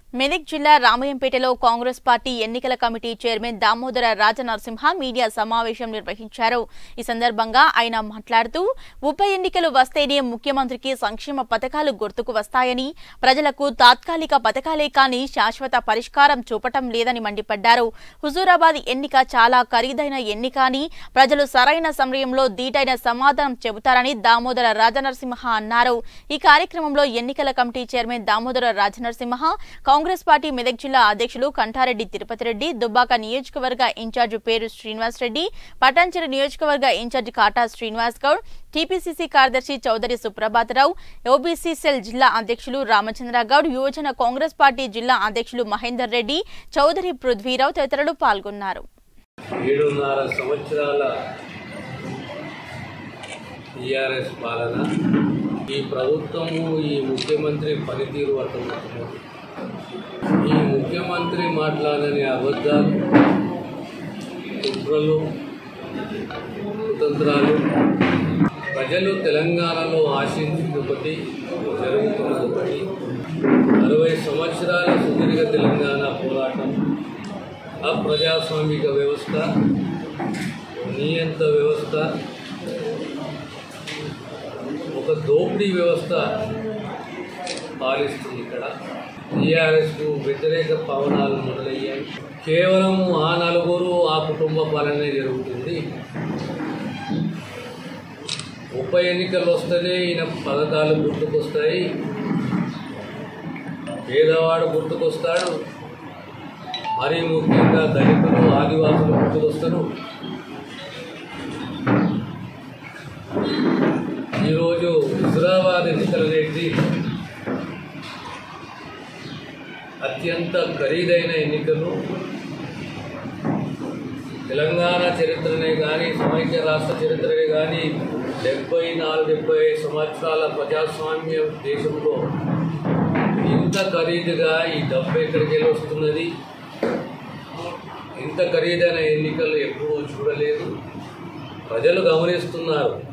మెదక్ జిల్లా రామయంపేటలో Congress party ఎన్నికల committee chairman Damodara Rajanarasimha media సమావేశం నిర్వహించారు ఈ సందర్భంగా ఆయన మాట్లాడుతూ ఉప ఎన్నికలు వస్తేనే ముఖ్యమంత్రికి సంక్షేమ పథకాలు గుర్తుకు వస్తాయని ప్రజలకు తాత్కాలిక పథకాలే కానీ శాశ్వత పరిష్కారం చూపటం లేదని మండిపడ్డారు హుజూరాబాద్ ఎన్నిక చాలా ఖరీదైన ఎన్నిక అని ప్రజలు సరైన సమయంలో దీటైన సమాధానం చెబుతారని దామోదర రాజనరసింహ అన్నారు ఈ కార్యక్రమంలో ఎన్నికల committee chairman Damodara Rajanarasimha Congress party Medak జిల్లా అధ్యక్షులు కంఠారెడ్డి తిరుపతి రెడ్డి దుబ్బాక నియోజకవర్గ ఇన్ఛార్జ్ పేరు శ్రీనివాస్ రెడ్డి పటాన్చెరు నియోజకవర్గ ఇన్ఛార్జ్ కాటా శ్రీనివాస్ గౌడ్ టీపీసీసీ కార్యదర్శి చౌదరి సుప్రభాతరావు ఓబీసీ సెల్ జిల్లా అధ్యక్షులు రామచంద్ర గౌడ్ యువజన కాంగ్రెస్ పార్టీ జిల్లా అధ్యక్షులు మహేందర్ రెడ్డి చౌదరి పృథ్వీరావు తదితరులు పాల్గొన్నారు ఏడున్నర సంవత్సరాల టీఆర్ఎస్ పాలన ఈ ప్రభుత్వము ఈ ముఖ్యమంత్రి పనితీరు అర్థమవుతున్నది ఈ ముఖ్యమంత్రి మాట్లాడని అబద్ధాలు కుట్రలు కుతంత్రాలు ప్రజలు తెలంగాణలో ఆశించింది ఒకటి జరుగుతున్నది ఒకటి అరవై సంవత్సరాల సుదీర్ఘ తెలంగాణ పోరాటం అప్రజాస్వామిక వ్యవస్థ నియంత వ్యవస్థ ఒక దోపిడీ వ్యవస్థ పాలిస్తుంది ఇక్కడ టీఆర్ఎస్కు వ్యతిరేక పవనాలు మొదలయ్యాయి కేవలం ఆ నలుగురు ఆ కుటుంబ పాలనే జరుగుతుంది ఉప ఎన్నికలు వస్తేనే ఈయన పథకాలు గుర్తుకొస్తాయి పేదవాడు గుర్తుకొస్తాడు మరీ ముఖ్యంగా దళితులు ఆదివాసులు గుర్తుకొస్తారు ఈరోజు హుజరాబాద్ ఎన్నికల అనేది అత్యంత ఖరీదైన ఎన్నికలు తెలంగాణ చరిత్రనే కానీ సమైక్య రాష్ట్ర చరిత్రనే కానీ డెబ్బై నాలుగు డెబ్బై ఐదు సంవత్సరాల ప్రజాస్వామ్య దేశంలో ఇంత ఖరీదుగా ఈ డబ్బు ఎక్కడికి వెళ్ళి వస్తున్నది ఇంత ఖరీదైన ఎన్నికలు ఎప్పుడూ చూడలేదు ప్రజలు గమనిస్తున్నారు